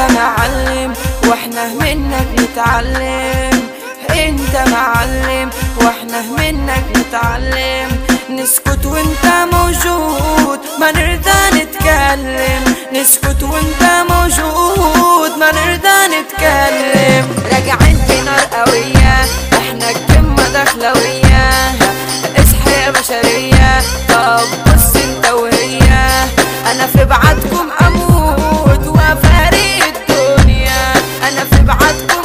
انت معلم واحنا منك نتعلم انت معلم واحنا منك نتعلم نسكت وانت موجود ما نرضى نتكلم نسكت وانت موجود ما نرضى نتكلم راجعين بنار قوية احنا الجمة دخلوية اصحى يا بشرية طب بص انت وهي انا في بعدكم اموت وفارق الدنيا انا في بعدكم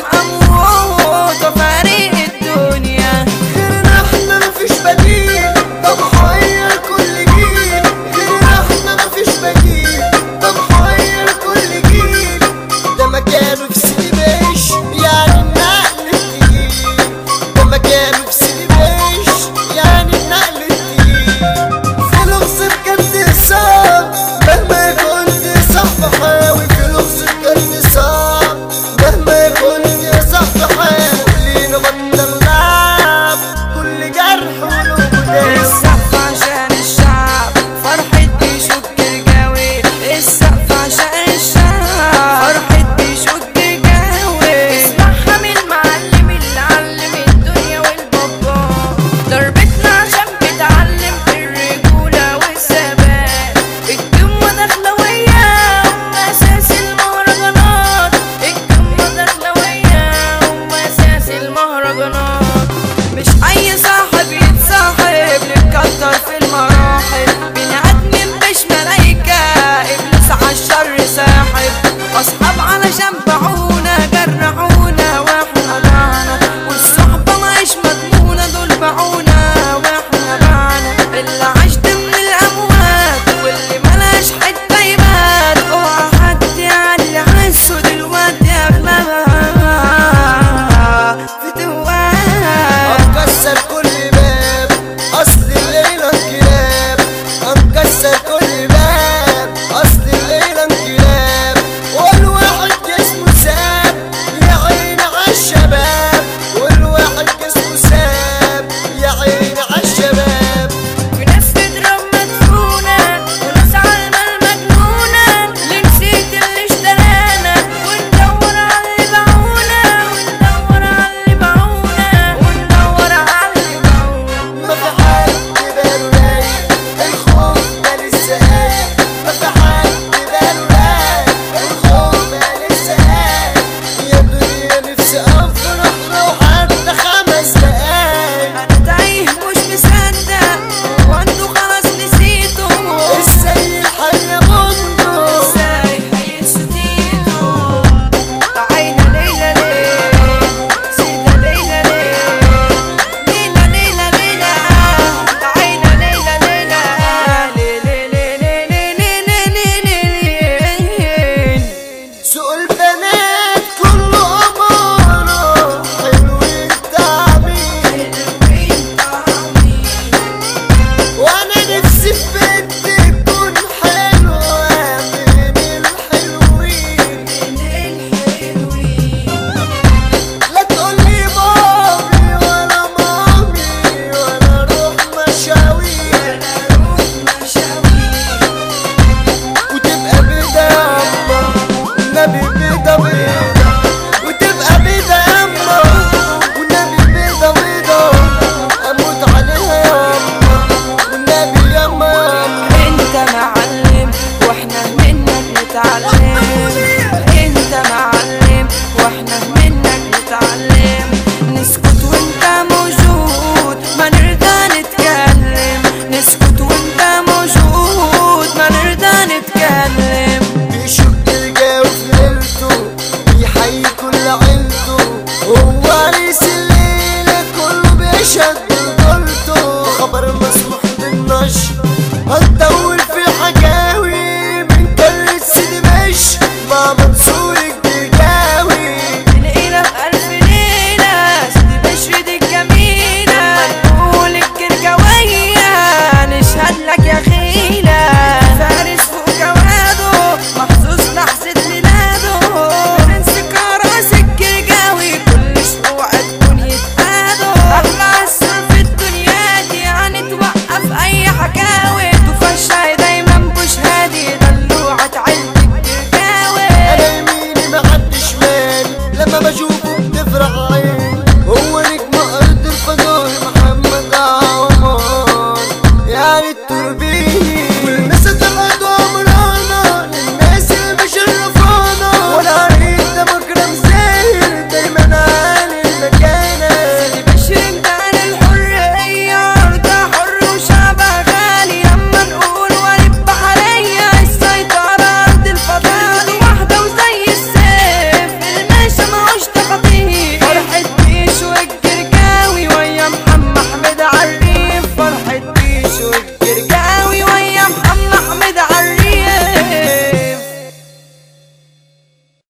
اموت وفارق الدنيا غيرنا احنا مفيش بديل طب حير كل جيل غيرنا احنا مفيش بديل طب حير كل جيل ده مكانه في سيدي بيش يعني النقل التقيل ده مكانه في سيدي بيش يعني النقل التقيل في لغز بجد صعب مهما كنت صح حاول في لغز بجد صعب مهما كنت صح حاول لينا بطل لعب كل جرح وله داوي السقف عشان الشعب فرحة بيشك الجوي السقف عشان الشعب فرحة بيشك الجوي اسمعها من المعلم اللي علم الدنيا والبابا ضربتنا عشان بتعلم في الرجولة والثبات الجمة دخلوية هم أساس المهرجانات الجمة دخلوية هم أساس المهرجانات مش أي صاحب يتصاحب نكتر في المراحل بني آدمين مش ملايكة إبليس عالشر ساحب أصحاب علشان باعونا جرحونا وإحنا ضعنا والصحبة مش مضمونة دول باعونا وإحنا بعنا اللي عاش ضمن الأموات واللي ملاش حتة يبات اوعى حد يعلي عزه دلوقتي أغلبها في دوام هنكسر كل باب اصل الليلة انقلاب هنكسر كل باب اصل الليلة انقلاب والواحد جسمه ساب يا عيني عالشباب والواحد جسمه ساب يا عيني عالشباب في ناس تضرب مدفونة وناس عالمة المجنونة اللي نسيت اللي اشترانا وندور على اللي باعونا وندور على اللي باعونا وندور على اللي باعونا ما في حد باله رايق الخوف ما لسه قايق ما في حد باله رايق الخوف ما لسه قايق يا دنيا نفسي افرح لو حتى خمس دقايق انا تايه مش مصدق وانتوا خلاص نسيتوا ازاي الحياة منه ازاي هينسوا تعينا ليلى ليه سيدة ليلى ليه ليلى ليلى ليلى تعينا ليلى ليلى ليلى ليلى ليلى ليلى سوق البنات كله أمانة حلو التعبير وانا نفسي في